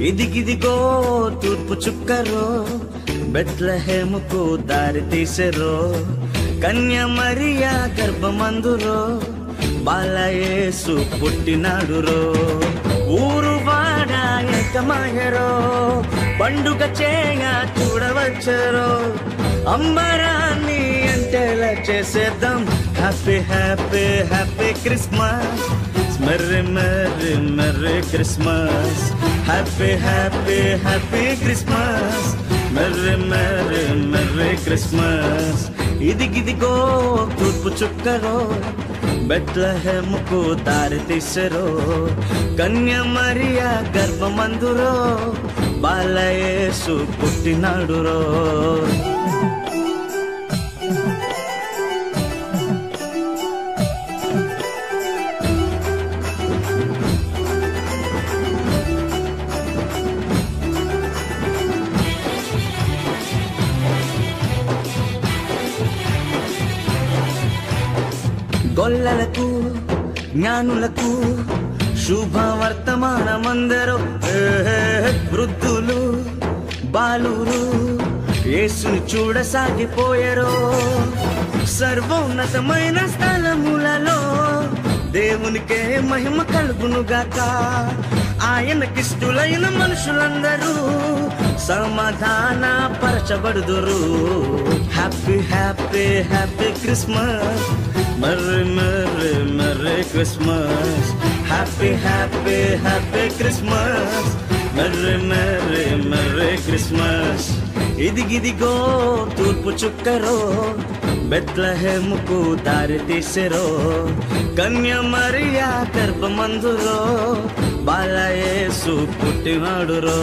ఇదిగిదిగో తూర్పు చుక్కరో బెత్లహేముకు దారి తీసెరో కన్య మరియా గర్భమందురో బాలయేసు పుట్టినాడురో ఊరు వాడ ఏకమాయరో పండుగ చేయ చూడవచ్చరో అంబరాన్ని అంటేలా చేసేద్దాం happy happy happy Christmas merry merry merry Christmas happy happy happy Christmas merry merry merry Christmas ఇదిగిదిగో తూర్పు చుక్కరో బెత్లహేముకు దారి తీసెరో కన్య మరియా గర్భమందురో బాలయేసు పుట్టినాడురో గొల్లలకు జ్ఞానులకు శుభవర్తమానమందరూ వృద్ధులు బాలురు యేసుని చూడసాగిపోయారో సర్వోన్నతమైన స్థలములలో దేవునికే మహిమ కలుగునుగాక ఆయనకిష్టులైన మనుషులందరూ సమాధాన పరచబడుదురు happy happy happy Christmas merry merry merry Christmas happy happy happy Christmas merry merry merry Christmas ఇదిగిదిగో తూర్పు చుక్కరో బెత్లహేముకు దారి తీసెరో కన్య మరియా గర్భమందురో బాలయేసు పుట్టినాడురో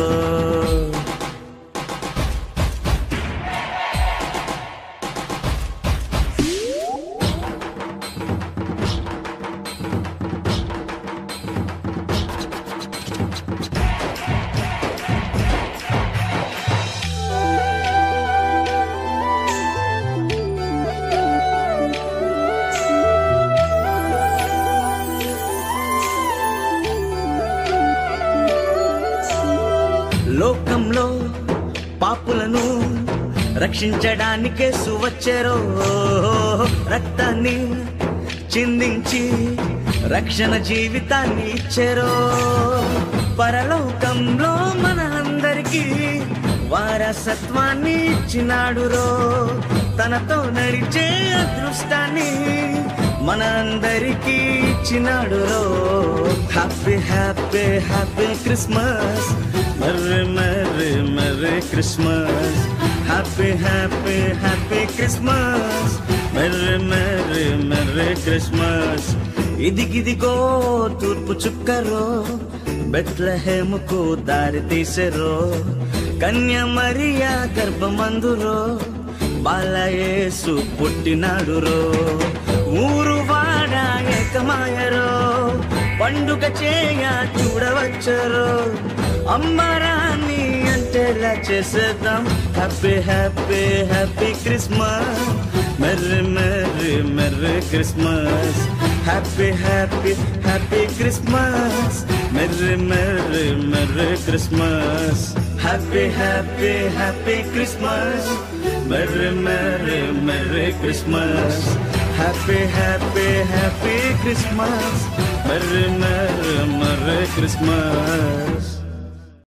లోకంలో పాపులను రక్షించడానికే సువచ్చారో రక్తాన్ని చిందించి రక్షణ జీవితాన్ని ఇచ్చారో పరలోకంలో మన అందరికీ వారసత్వాన్ని ఇచ్చినాడురో తనతో నడిచే అదృష్టాన్ని మన అందరికీ ఇచ్చినాడురో happy happy happy Christmas merry merry merry Christmas happy happy happy Christmas merry merry merry Christmas ఇదిగిదిగో తూర్పు చుక్కరో బెత్లహేముకు దారి తీసెరో కన్య మరియా గర్భమందురో బాలయేసు పుట్టినాడురో ఊరు వాడ ఏకమాయరో పండుగ చేయ చూడవచ్చరో అమ్మరాన్ని అంటేలా చేసేద్దాం happy happy happy Christmas merry merry merry Christmas happy happy happy Christmas merry merry merry Christmas happy happy happy Christmas merry merry merry Christmas happy happy happy Christmas merry merry merry Christmas